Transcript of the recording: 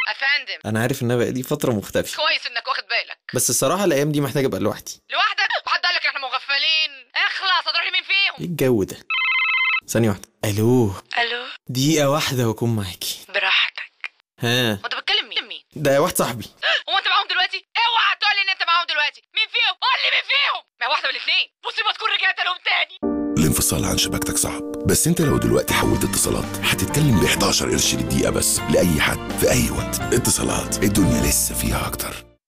افندم انا عارف ان انا بقالي فتره مختفي كويس انك واخد بالك بس الصراحه الايام دي محتاج ابقى لوحدي لوحدك وحد قال لك احنا مغفلين اخلص هتروح لمين ايه فيهم الجو ده ثانيه واحده الو الو دقيقه واحده واكون معاكي براحتك ها وانت بتكلم مين مين ده واحد صاحبي هو انت معاهم دلوقتي اوعى تقول لي ان انت معاهم دلوقتي مين فيهم قول لي مين فيهم ما واحده من الاثنين مصيبه تكون رجعت لهم تاني الانفصال عن شبكتك صعب بس انت لو دلوقتي حولت اتصالات هتتكلم ب 11 قرش للدقيقة بس لأي حد في أي وقت اتصالات الدنيا لسه فيها أكتر